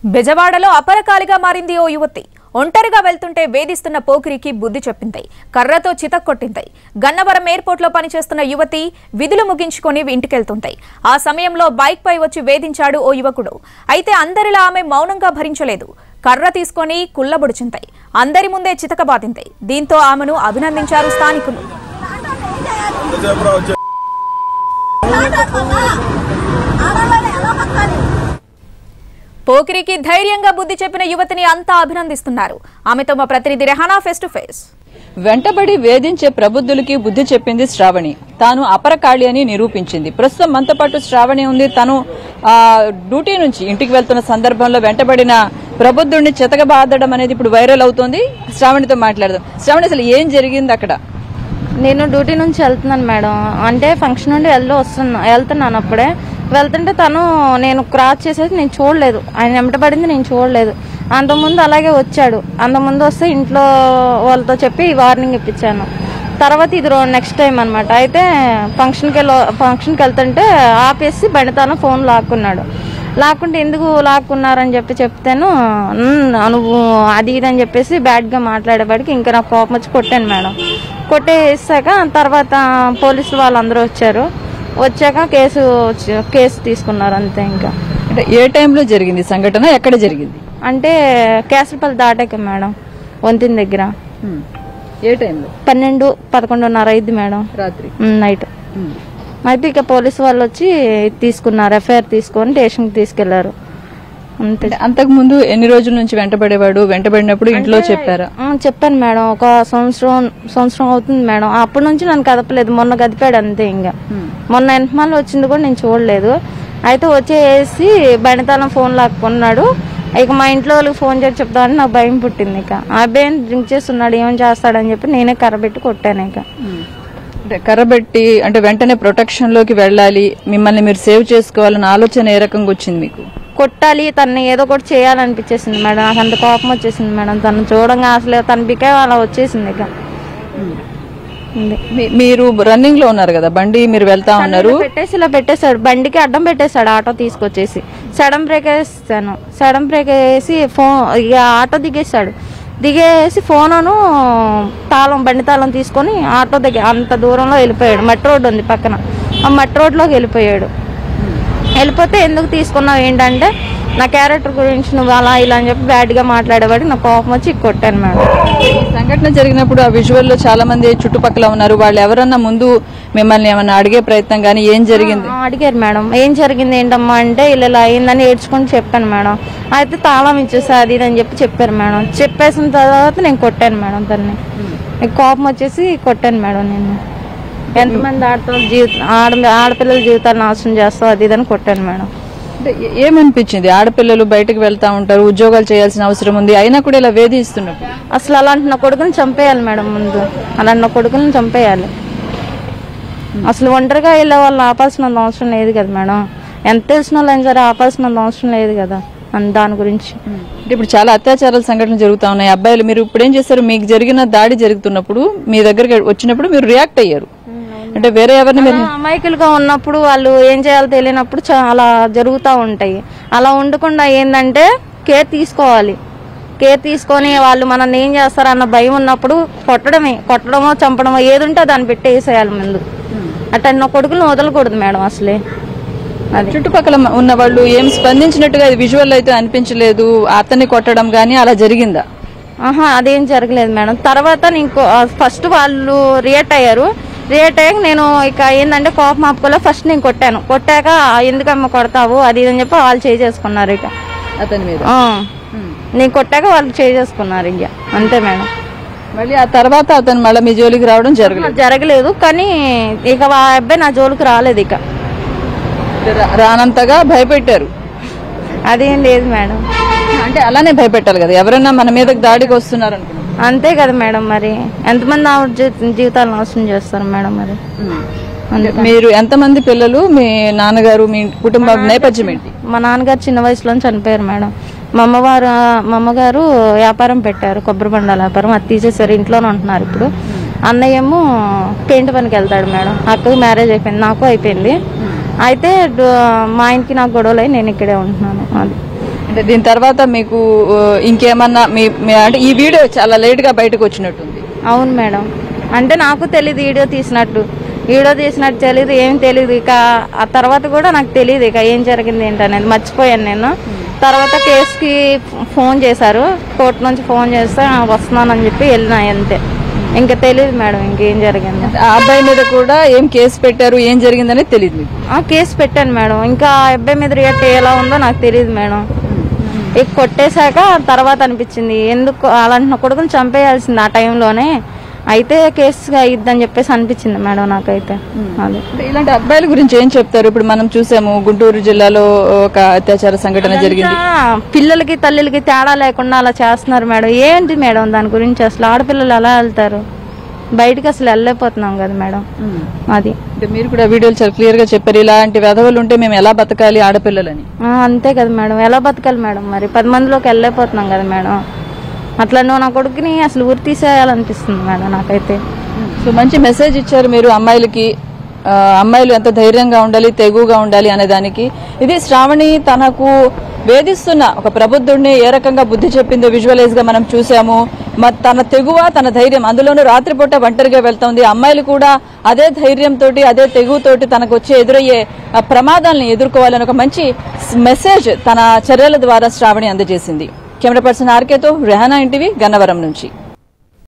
బెజవాడలో అపరకాలిగా మారింది ఓ యువతి ఒంటరిగా వెళ్తుంటే వేధిస్తున్న పోకిరికి బుద్ధి చెప్పింది కర్రతో చితక్కొట్టింది గన్నవరం ఎయిర్పోర్ట్లో పనిచేస్తున్న యువతి విధులు ముగించుకొని ఇంటికెళ్తుంది ఆ సమయంలో బైక్ పై వచ్చి వేధించాడు ఓ యువకుడు అయితే అందరిలా ఆమె మౌనంగా భరించలేదు కర్ర తీసుకొని కుల్లబొడిచింది అందరి ముందే చితకబాదింది దీంతో ఆమెను అభినందించారు స్థానికులు పోకిరికి ధైర్యంగా బుద్ధి చెప్పిన యువతిని అంతా అభినందిస్తున్నారు ఆమెతో మా ప్రతినిధి రెహానా ఫేస్ టు ఫేస్ వెంటబడి వేధించే ప్రబుద్ధులకి బుద్ధి చెప్పింది శ్రావణి తాను అపరకాళి అని నిరూపించింది ప్రస్తుతం మనతో పాటు శ్రావణి ఉంది తను ఆ, డ్యూటీ నుంచి ఇంటికి వెళ్తున్న సందర్భంలో వెంటబడిన ప్రబుద్ధుడిని చెతకబాదడం అనేది ఇప్పుడు వైరల్ అవుతోంది శ్రావణితో మాట్లాడదాం శ్రావణి అసలు ఏం జరిగింది అక్కడ నేను డ్యూటీ నుంచి వెళ్తున్నాను మేడం అంటే ఫంక్షన్ నుండి వెళ్ళి వస్తున్నా వెళ్తున్నాను అప్పుడే వెళ్తుంటే తను నేను క్రాస్ చేసేసి నేను చూడలేదు ఆయన వెంటబడింది నేను చూడలేదు అంతకుముందు అలాగే వచ్చాడు అంతకుముందు వస్తే ఇంట్లో వాళ్ళతో చెప్పి వార్నింగ్ ఇప్పించాను తర్వాత ఇది నెక్స్ట్ టైం అనమాట అయితే ఫంక్షన్కి వెళ్ళి ఫంక్షన్కి వెళ్తుంటే ఆపేసి బండితాను ఫోన్ లాక్కున్నాడు లాక్కుంటే ఎందుకు లాక్కున్నారని చెప్పి చెప్తాను "ఉమ్, నువ్వు అది ఇది అని చెప్పేసి బ్యాడ్గా మాట్లాడేవాడికి ఇంకా నాకు కోపం వచ్చి కొట్టాను మేడం కొట్టేసాక తర్వాత పోలీసులు వాళ్ళందరూ వచ్చారు వచ్చాక కేసు వచ్చి- కేసు తీసుకున్నారు అంతే ఇంకా అంటే ఏ టైంలో జరిగింది సంఘటన ఎక్కడ జరిగింది అంటే కేసరపల్లి దాటాక మేడం వంతిన దగ్గర హ్మ్. ఏ టైంలో పన్నెండు పదకొండున్నర అయింది మేడం రాత్రి ఉమ్, నైట్ అయితే ఇక పోలీసు వాళ్ళు వచ్చి తీసుకున్నారు ఎఫ్ఐఆర్ తీసుకొని స్టేషన్కి తీసుకెళ్లారు అంతే అంటే అంతకు ముందు ఎన్ని రోజుల నుంచి వెంటబడేవాడు వెంటబడినప్పుడు ఇంట్లో చెప్పారా ఆ, చెప్పాను మేడం ఒక సంవత్సరం సంవత్సరం అవుతుంది మేడం అప్పటి నుంచి నన్ను కదపలేదు మొన్న కదిపాడు అంతే ఇంకా మొన్న వెనకమాల వచ్చింది కూడా నేను చూడలేదు అయితే వచ్చేసి బండితాళం ఫోన్ లాక్కున్నాడు ఇక మా ఇంట్లో వాళ్ళకి ఫోన్ చేసి చెప్తామని నాకు భయం పుట్టింది ఇక ఆ అబ్బాయి డ్రింక్ చేస్తున్నాడు ఏం చేస్తాడని చెప్పి నేనే కర్రబెట్టి కొట్టాను ఇక అంటే కర్రబెట్టి అంటే వెంటనే ప్రొటెక్షన్ లోకి వెళ్ళాలి మిమ్మల్ని మీరు సేవ్ చేసుకోవాలన్న ఆలోచన ఏ రకంగా వచ్చింది మీకు కొట్టాలి తనని ఏదో ఒకటి చేయాలనిపించేసింది మేడం నాకు అంత కోపం వచ్చేసింది మేడం తను చూడంగా అసలు తన బికే అలా వచ్చేసింది ఇక ఉంది. మీ- మీరు రన్నింగ్ లో ఉన్నారు కదా బండి మీరు వెళ్తా ఉన్నారు ఇలా పెట్టేసి ఇలా పెట్టేశాడు బండికి అడ్డం పెట్టేశాడు ఆటో తీసుకొచ్చేసి సడన్ బ్రేక్ వేస్తాను సడన్ బ్రేక్ వేసి ఫోన్ ఇక ఆటో దిగేశాడు దిగేసి ఫోనును తాళం బండి తాళం తీసుకొని ఆటో దగ్గర అంత దూరంలో వెళ్ళిపోయాడు మట్టి రోడ్డు ఉంది పక్కన ఆ మట్టి రోడ్లోకి వెళ్ళిపోయాడు వెళ్ళిపోతే ఎందుకు తీసుకున్నావు ఏంటంటే నా క్యారెక్టర్ గురించి నువ్వు అలా ఇలా అని చెప్పి బ్యాడ్గా మాట్లాడేవాడికి నాకు కోపం వచ్చి కొట్టాను మేడం ఈ సంఘటన జరిగినప్పుడు ఆ విజువల్ లో చాలా మంది చుట్టుపక్కల ఉన్నారు వాళ్ళు ఎవరన్నా ముందు మిమ్మల్ని ఏమన్నా అడిగే ప్రయత్నం కానీ ఏం జరిగింది ఆ, అడిగారు మేడం ఏం జరిగింది ఏంటమ్మా అంటే ఇలా ఇలా అయిందని ఏడ్చుకొని చెప్పాను మేడం అయితే తాళం ఇచ్చేసా అది ఇది అని చెప్పి చెప్పారు మేడం చెప్పేసిన తర్వాత నేను కొట్టాను మేడం తన్ని నాకు కోపం వచ్చేసి కొట్టాను మేడం నేను ఎంతమంది ఆడతో జీవిత ఆడ ఆడపిల్లల జీవితాలు నాశనం చేస్తావు అది ఇది అని కొట్టాను మేడం అంటే ఏ- ఏమనిపించింది ఆడపిల్లలు బయటకు వెళ్తా ఉంటారు ఉద్యోగాలు చేయాల్సిన అవసరం ఉంది అయినా కూడా ఇలా వేధిస్తున్నప్పుడు అసలు అలాంటి నా కొడుకుని చంపేయాలి మేడం ముందు అలాంటి నా కొడుకుని చంపేయాలి అసలు ఒంటరిగా వెళ్ళే వాళ్ళు ఆపాల్సినంత అవసరం లేదు కదా మేడం ఎంత తెలిసిన వాళ్ళైనా సరే ఆపాల్సినంత అవసరం లేదు కదా అన్- దాని గురించి అంటే ఇప్పుడు చాలా అత్యాచారాల సంఘటనలు జరుగుతా ఉన్నాయి అబ్బాయిలు మీరు ఇప్పుడు ఏం చేస్తారు మీకు జరిగిన దాడి జరుగుతున్నప్పుడు మీ దగ్గరికి వచ్చినప్పుడు మీరు రియాక్ట్ అయ్యారు అంటే వేరే ఎవరిని మీరు అలా అమాయకులుగా ఉన్నప్పుడు వాళ్ళు ఏం చేయాలో తెలియనప్పుడు చాలా జరుగుతూ ఉంటాయి అలా ఉండకుండా ఏంటంటే కేర్ తీసుకోవాలి కేర్ తీసుకొని వాళ్ళు మనల్ని ఏం చేస్తారన్న భయం ఉన్నప్పుడు కొట్టడమే కొట్టడమో చంపడమో ఏది ఉంటే దాన్ని పెట్టేసేయాలి ముందు అట్లా నా కొడుకులను వదలకూడదు మేడం అసలే అది చుట్టుపక్కల మ- ఉన్న వాళ్ళు ఏం స్పందించినట్టుగా విజువల్ అయితే అనిపించలేదు అతన్ని కొట్టడం గానీ అలా జరిగిందా ఆహా అదేం జరగలేదు మేడం తర్వాత నేను ఫస్ట్ వాళ్ళు రియాక్ట్ అయ్యారు రియాక్ట్ అయ్యాక నేను ఇక ఏంటంటే కోపం ఆపుకోలే ఫస్ట్ నేను కొట్టాను కొట్టాక ఎందుకమ్మ కొడతావు అది ఇది అని చెప్పి వాళ్ళు చేసుకున్నారు ఇక అతని మీద ఆ. నేను కొట్టాక వాళ్ళు చేసుకున్నారు ఇక అంతే మేడం మళ్ళీ ఆ తర్వాత అతను మళ్ళీ మీ జోలికి రావడం జరగలేదు జరగలేదు కానీ ఇక ఆ అబ్బాయి నా జోలికి రాలేదు ఇక రా- రానంతగా భయపెట్టారు అదేం లేదు మేడం అంటే అలానే భయపెట్టాలి కదా ఎవరైనా మన మీదకి దాడికి వస్తున్నారు అనుకున్నాం అంతే కదా మేడం మరి ఎంతమంది ఆవిడ జీ- జీవితాలు నాశనం చేస్తారు మేడం మరి మీరు ఎంతమంది పిల్లలు మీ నాన్నగారు మీ కుటుంబ నేపథ్యం ఏంటి మా నాన్నగారు చిన్న వయసులో చనిపోయారు మేడం మా అమ్మవారు మా అమ్మగారు వ్యాపారం పెట్టారు కొబ్బరి బండాల వ్యాపారం అది తీసేశారు ఇంట్లోనే ఉంటున్నారు ఇప్పుడు అన్నయ్య ఏమో పెయింట్ పనికి వెళ్తాడు మేడం అక్కకి మ్యారేజ్ అయిపోయింది నాకు అయిపోయింది అయితే డు- మా ఆయనకి నాకు గొడవలు అయి నేను ఇక్కడే ఉంటున్నాను అది అంటే దీని తర్వాత మీకు ఆ, ఇంకేమన్నా మీ మీ- అంటే ఈ వీడియో చాలా లేట్ గా బయటకు వచ్చినట్టుంది అవును మేడం అంటే నాకు తెలియదు వీడియో తీసినట్టు వీడియో తీసినట్టు తెలియదు ఏం తెలియదు ఇక ఆ తర్వాత కూడా నాకు తెలియదు ఇక ఏం జరిగింది ఏంటనేది మర్చిపోయాను నేను తర్వాత కేసుకి ఫోన్ చేశారు కోర్టు నుంచి ఫోన్ చేస్తే "ఆ, వస్తున్నానని చెప్పి వెళ్ళినా అంతే ఇంకా తెలియదు మేడం ఇంకేం జరిగింది ఆ అబ్బాయి మీద కూడా ఏం కేసు పెట్టారు ఏం జరిగిందనేది తెలియదు మీకు ఆ కేసు పెట్టాను మేడం ఇంకా ఆ అబ్బాయి మీద రియాక్ట్ ఎలా ఉందో నాకు తెలియదు మేడం ఇక కొట్టేశాక తర్వాత అనిపించింది ఎందుకు అలాంటి నా కొడుకుని చంపేయాల్సింది ఆ టైంలోనే అయితే కేసు అయ్యిద్దని చెప్పేసి అనిపించింది మేడం నాకైతే అది అంటే ఇలాంటి అబ్బాయిల గురించి ఏం చెప్తారు ఇప్పుడు మనం చూసాము గుంటూరు జిల్లాలో ఒక అత్యాచార సంఘటన జరిగింది ఇంకా పిల్లలకి తల్లిలకి తేడా లేకుండా అలా చేస్తున్నారు మేడం ఏంటి మేడం దాని గురించి అసలు ఆడపిల్లలు ఎలా వెళ్తారు బయటికి అసలు వెళ్ళలేకపోతున్నాం కదా మేడం అది అంటే మీరు కూడా వీడియోలు చాలా క్లియర్ గా చెప్పారు ఇలాంటి వెధవలు ఉంటే మేము ఎలా బతకాలి ఆడపిల్లలని ఆ, అంతే కదా మేడం ఎలా బతకాలి మేడం మరి పది మందిలోకి వెళ్ళలేకపోతున్నాం కదా మేడం అట్లా నువ్వు నా కొడుకుని అసలు ఉరి తీసేయాలనిపిస్తుంది మేడం నాకైతే సో మంచి మెసేజ్ ఇచ్చారు మీరు అమ్మాయిలకి ఆ, అమ్మాయిలు ఎంత ధైర్యంగా ఉండాలి తెగుగా ఉండాలి అనే దానికి ఇది శ్రావణి తనకు వేధిస్తున్న ఒక ప్రబుద్ధుడిని ఏ రకంగా బుద్ధి చెప్పిందో విజువలైజ్ గా మనం చూసాము మ- తన తెగువ తన ధైర్యం అందులోనూ రాత్రిపూట ఒంటరిగా వెళ్తోంది అమ్మాయిలు కూడా అదే ధైర్యంతో అదే తెగుతోటి తనకు వచ్చే ఎదురయ్యే ఆ, ప్రమాదాలను ఎదుర్కోవాలని ఒక మంచి మెసేజ్ తన చర్యల ద్వారా శ్రావణి అందజేసింది కెమెరా పర్సన్ ఆర్కేతో రెహానా ఇంటివి గన్నవరం నుంచి